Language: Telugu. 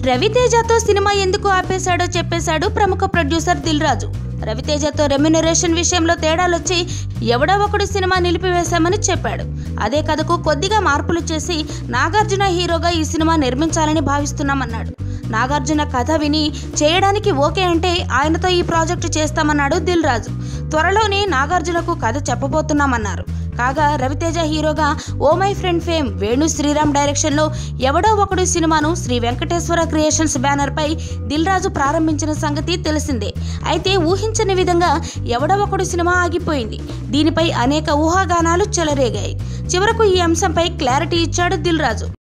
రవితేజతో సినిమా ఎందుకు ఆపేశాడో చెప్పేశాడు ప్రముఖ ప్రొడ్యూసర్ దిల్ రాజు రవితేజతో రెమ్యునరేషన్ విషయంలో తేడాలొచ్చి ఎవడో ఒకడు సినిమా నిలిపివేశామని చెప్పాడు అదే కథకు కొద్దిగా మార్పులు చేసి నాగార్జున హీరోగా ఈ సినిమా నిర్మించాలని భావిస్తున్నామన్నాడు నాగార్జున కథ విని చేయడానికి ఓకే అంటే ఆయనతో ఈ ప్రాజెక్టు చేస్తామన్నాడు దిల్ రాజు త్వరలోనే నాగార్జునకు కథ చెప్పబోతున్నామన్నారు కాగా రవితేజ హీరోగా O My Friend fame Venu Sriram డైరెక్షన్లో ఎవడో ఒకడు సినిమాను శ్రీ వెంకటేశ్వర క్రియేషన్స్ బ్యానర్పై దిల్ రాజు ప్రారంభించిన సంగతి తెలిసిందే అయితే ఊహించని విధంగా ఎవడో ఒకడు సినిమా ఆగిపోయింది దీనిపై అనేక ఊహాగానాలు చెలరేగాయి చివరకు ఈ అంశంపై క్లారిటీ ఇచ్చాడు దిల్ రాజు